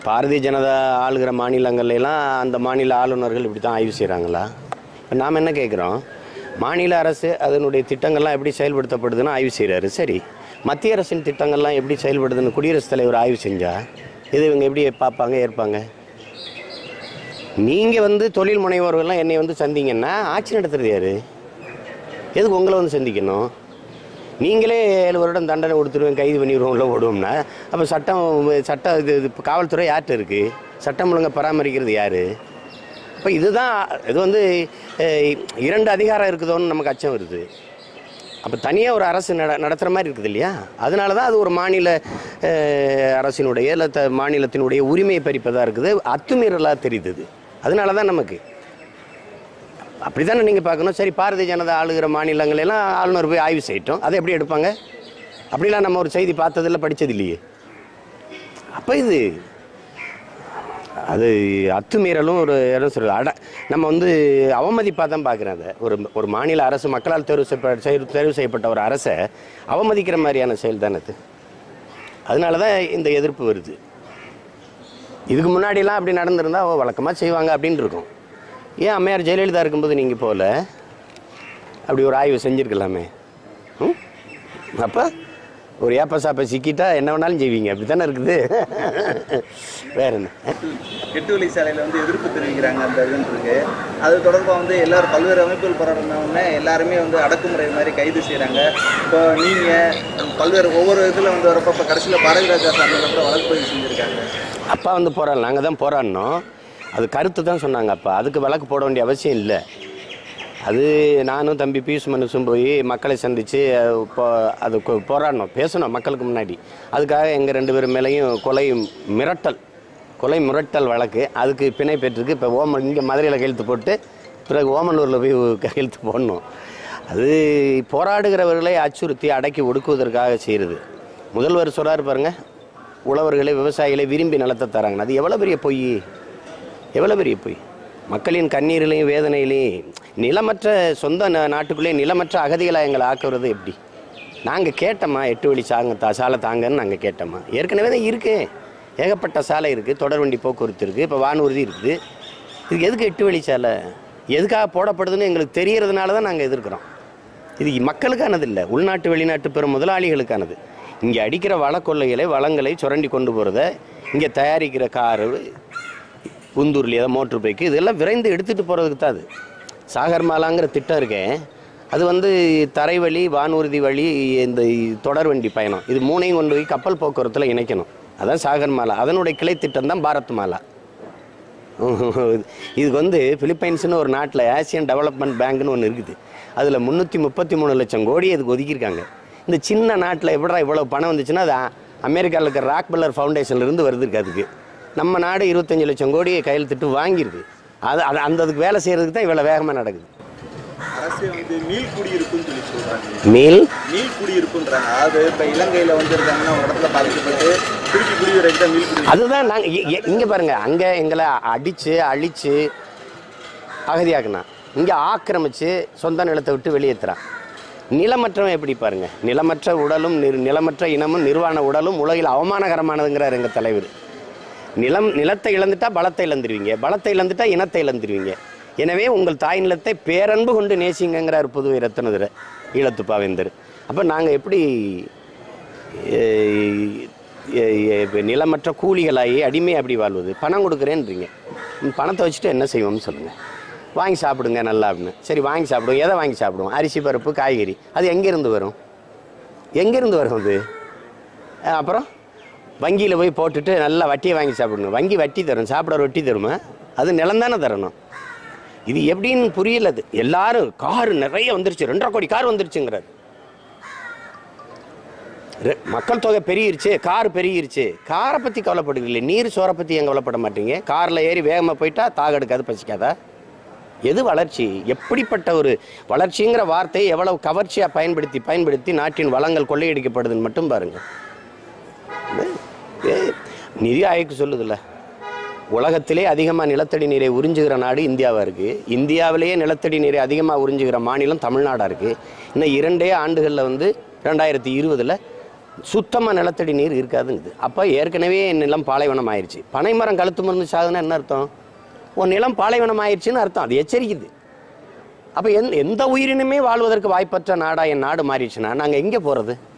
பாரதிய ஜனதா ஆளுகிற மாநிலங்கள்ல எல்லாம் அந்த மாநில ஆளுநர்கள் இப்படி தான் ஆய்வு செய்கிறாங்களா இப்போ நாம் என்ன கேட்குறோம் மாநில அரசு அதனுடைய திட்டங்கள்லாம் எப்படி செயல்படுத்தப்படுதுன்னு ஆய்வு செய்கிறாரு சரி மத்திய அரசின் திட்டங்கள்லாம் எப்படி செயல்படுதுன்னு குடியரசுத் தலைவர் ஆய்வு செஞ்சா இது இவங்க எப்படி பார்ப்பாங்க ஏற்பாங்க நீங்கள் வந்து தொழில் முனைவோர்கள்லாம் என்னை வந்து சந்திங்கன்னா ஆட்சி நடத்துறது யாரு எதுக்கு உங்களை வந்து சந்திக்கணும் நீங்களே ஏழு வருடம் தண்டனை கொடுத்துருவேன் கைது பண்ணிடுவோம் உள்ள ஓடுவோம்னா அப்போ சட்டம் சட்டம் இது இது இப்ப காவல்துறை யார்கிட்ட இருக்குது சட்டம் ஒழுங்கை பராமரிக்கிறது யார் இப்போ இதுதான் இது வந்து அஹ், இரண்டு அதிகாரம் இருக்குதோன்னு நமக்கு அச்சம் வருது அப்போ தனியாக ஒரு அரசு நட நடத்துகிற மாதிரி இருக்குது இல்லையா அதனால தான் அது ஒரு மாநில அஹ், அரசினுடைய இல்லை த மாநிலத்தினுடைய உரிமையை பறிப்பதாக இருக்குது அத்துமீறலாக தெரியுது இது. அதனால தான் நமக்கு அப்படி தானே நீங்கள் பார்க்கணும் சரி பாரதிய ஜனதா ஆளுகிற மாநிலங்கள் எல்லாம் ஆளுநர் போய் ஆய்வு செய்யட்டும் அதை எப்படி எடுப்பாங்க அப்படிலாம் நம்ம ஒரு செய்தி பார்த்ததில்ல படிச்சது இல்லையே அப்போ இது அது அத்துமீறலும் ஒரு என்ன சொல்றது அட நம்ம வந்து அவமதிப்பாக தான் பார்க்குறேன் அதை ஒரு ஒரு மாநில அரசு மக்களால் தேர்வு செய்யப்பட்ட செய்- தேர்வு செய்யப்பட்ட ஒரு அரசை அவமதிக்கிற மாதிரியான செயல் தானே அது அதனால தான் இந்த எதிர்ப்பு வருது இதுக்கு முன்னாடிலாம் அப்படி நடந்திருந்தா ஓ வழக்கமாக செய்வாங்க அப்படின்னு இருக்கும் ஏன் அம்மையார் ஜெயலலிதா இருக்கும்போது நீங்கள் போகல அப்படி ஒரு ஆய்வு செஞ்சுருக்கலாமே ம் அப்போ ஒரு ஏப்ப சாப்பை சிக்கிட்டா என்ன வேணாலும் செய்வீங்க அப்படி தானே இருக்குது வேற என்ன எட்டு வழி சாலையில் வந்து எதிர்ப்பு தெரிவிக்கிறாங்க அந்த இதுன்னு இருக்கு அது தொடர்பாக வந்து எல்லாரும் பல்வேறு அமைப்புகள் போராடினவுடனே எல்லாருமே வந்து அடக்குமுறை மாதிரி கைது செய்கிறாங்க இப்போ நீங்கள் பல்வேறு ஒவ்வொரு இதில் வந்து வரப்போ இப்போ கடைசியில் பாரதி ராஜா சாமியில் கூட வழக்கு பதிவு செஞ்சுருக்காங்க அப்பா வந்து போராடலாம் நாங்கள் தான் போராடினோம் அது கருத்து தான் சொன்னாங்க அப்பா அதுக்கு வழக்கு போட வேண்டிய அவசியம் இல்லை அது நானும் தம்பி பியூஷ் மனுஷும் போய் மக்களை சந்தித்து இப்போ அது கொ- போராடினோம் பேசணும் மக்களுக்கு முன்னாடி அதுக்காக எங்கள் ரெண்டு பேரும் மேலேயும் கொலை மிரட்டல் கொலை மிரட்டல் வழக்கு அதுக்கு பிணை பெற்றிருக்கு இப்போ ஓமன் இங்கே மதுரையில் கையெழுத்து போட்டு பிறகு ஓமனூரில் போய் கையெழுத்து போடணும் அது போராடுகிறவர்களை அச்சுறுத்தி அடக்கி ஒடுக்குவதற்காக செய்கிறது முதல்வர் சொல்கிறாரு பாருங்க உழவர்களை விவசாயிகளை விரும்பி நிலத்தை தராங்க அது எவ்வளோ பெரிய பொய் எவ்வளோ பெரிய பொய் மக்களின் கண்ணீரிலையும் வேதனையிலையும் நிலமற்ற சொந்த நா- நாட்டுக்குள்ளே நிலமற்ற அகதிகளாக எங்களை ஆக்குறது எப்படி நாங்கள் கேட்டோமா எட்டு வழி சாங்க தா சாலை தாங்கன்னு நாங்கள் கேட்டோமா ஏற்கனவே தான் இருக்கு ஏகப்பட்ட சாலை இருக்குது தொடர்வண்டி போக்குவரத்து இருக்குது இப்போ வானூர்தி இருக்குது இதுக்கு எதுக்கு எட்டு வழி சாலை எதுக்காக போடப்படுதுன்னு எங்களுக்கு தெரியறதுனால தான் நாங்கள் எதிர்க்கிறோம் இது மக்களுக்கானது இல்லை உள்நாட்டு வெளிநாட்டு பெரும் முதலாளிகளுக்கானது இங்கே அடிக்கிற வளக்கொள்ளைகளை வளங்களை சுரண்டி கொண்டு போகிறத இங்கே தயாரிக்கிற காரு புந்தூர்லி ஏதோ மோட்ரு பைக்கு இதெல்லாம் விரைந்து எடுத்துகிட்டு போகிறதுக்கு தான் அது சாகர்மாலாங்கிற திட்டம் இருக்கேன் அது வந்து தரை வழி வானூர்தி வழி இந்த தொடர் வண்டி பயணம் இது மூணையும் கொண்டு போய் கப்பல் போக்குவரத்தில் இணைக்கணும் அதான் சாகர்மாலா அதனுடைய கிளை திட்டம் தான் பாரத் மாலா இதுக்கு வந்து பிலிப்பைன்ஸ்னு ஒரு நாட்டில் ஆசியன் டெவலப்மெண்ட் பேங்க்னு ஒன்று இருக்குது அதில் முந்நூற்றி முப்பத்தி மூணு லட்சம் கோடி அதுக்கு ஒதுக்கியிருக்காங்க இந்த சின்ன நாட்டில் எப்படா இவ்வளோ பணம் வந்துச்சுன்னா அது அமெரிக்காவில் இருக்கிற ராக்பெல்லர் ஃபவுண்டேஷன்ல இருந்து வருது இருக்கு அதுக்கு நம்ம நாடு இருபத்தஞ்சு லட்சம் கோடியை கையெழுத்திட்டு வாங்கியிருக்கு அது அது அந்த அதுக்கு வேலை செய்கிறதுக்கு தான் இவ்வளோ வேகமாக நடக்குது அரசு வந்து மீள் குடியிருப்புன்னு சொல்லி சொல்கிறாங்க மீல் மீள் குடியிருப்புன்றாங்க அதாவது இப்போ இலங்கையில் வந்து இருக்காங்கன்னா ஒரு இடத்துல பாதிக்கப்பட்டு திருப்பி குடியுறதுக்கு தான் மீள் குடியிருப்பு அதுதான் நாங்கள் இங்கே பாருங்க அங்கே எங்களை அடித்து அழித்து அகதியாக்குனான் இங்கே ஆக்கிரமித்து சொந்த நிலத்தை விட்டு வெளியேற்றுறான் நிலமற்றவன் எப்படி பாருங்க நிலமற்ற உடலும் நிர் நிலமற்ற இனமும் நிர்வாண உடலும் உலகில் அவமானகரமானதுங்கிறார் எங்கள் தலைவர் நிலம் நிலத்தை இழந்துட்டா பலத்தை இழந்துருவீங்க பலத்தை இழந்துட்டா இனத்தை இழந்துருவீங்க எனவே உங்கள் தாய் நிலத்தை பேரன்பு கொண்டு நேசிங்கங்கிறார் புதுவை ரத்னதுரை ஈழத்துப்பாவேந்தர் அப்போ நாங்கள் எப்படி எ- எ- எ- இப்ப நிலமற்ற கூலிகளாகி அடிமை அப்படி வாழ்வது பணம் கொடுக்குறேன்றீங்க ம், பணத்தை வச்சுட்டு என்ன செய்வோம்னு சொல்லுங்கள் வாங்கி சாப்பிடுங்க நல்லா அப்படின்னு சரி வாங்கி சாப்பிடுவோம் எதை வாங்கி சாப்பிடுவோம் அரிசி பருப்பு காய்கறி அது எங்கேருந்து வரும் எங்கேருந்து வரும் அது அஹ் அப்புறம் வங்கியில் போய் போட்டுட்டு நல்லா வட்டியை வாங்கி சாப்பிடணும் வங்கி வட்டி தரும் சாப்பிட ரொட்டி தருமா அது நிலந்தானே தரணும் இது எப்படின்னு புரியல அது எல்லாரும் கார் நிறைய வந்துருச்சு ரெண்டரை கோடி கார் வந்துருச்சுங்கிறாரு ரெ- மக்கள் தொகை பெருகிருச்சு கார் பெருகிருச்சு காரை பற்றி கவலைப்படுகிறீங்களே நீர் சோறை பற்றி ஏன் கவலைப்பட மாட்டீங்க காரில் ஏறி வேகமாக போயிட்டா தாக எடுக்காது பசிக்காதா எது வளர்ச்சி எப்படிப்பட்ட ஒரு வளர்ச்சிங்கிற வார்த்தையை எவ்வளவு கவர்ச்சியாக பயன்படுத்தி பயன்படுத்தி நாட்டின் வளங்கள் கொள்ளையடிக்கப்படுதுன்னு மட்டும் பாருங்க ஏ, நிதி ஆயோக்கு சொல்லுதுல்ல உலகத்திலே அதிகமாக நிலத்தடி நீரை உறிஞ்சுகிற நாடு இந்தியாவாக இருக்குது இந்தியாவிலேயே நிலத்தடி நீரை அதிகமாக உறிஞ்சுகிற மாநிலம் தமிழ்நாடாக இருக்குது இன்னும் இரண்டே ஆண்டுகளில் வந்து ரெண்டாயிரத்தி இருபதில் சுத்தமாக நிலத்தடி நீர் இருக்காதுங்குது அப்போ ஏற்கனவே நிலம் பாலைவனம் ஆயிடுச்சு பனைமரம் கழுத்து மருந்து சாகுதுன்னா என்ன அர்த்தம் உன் நிலம் பாலைவனம் ஆயிடுச்சுன்னு அர்த்தம் அது எச்சரிக்குது அப்போ எந்த எந்த உயிரினுமே வாழ்வதற்கு வாய்ப்பற்ற நாடா என் நாடு மாறிடுச்சுன்னா நாங்கள் எங்கே போகிறது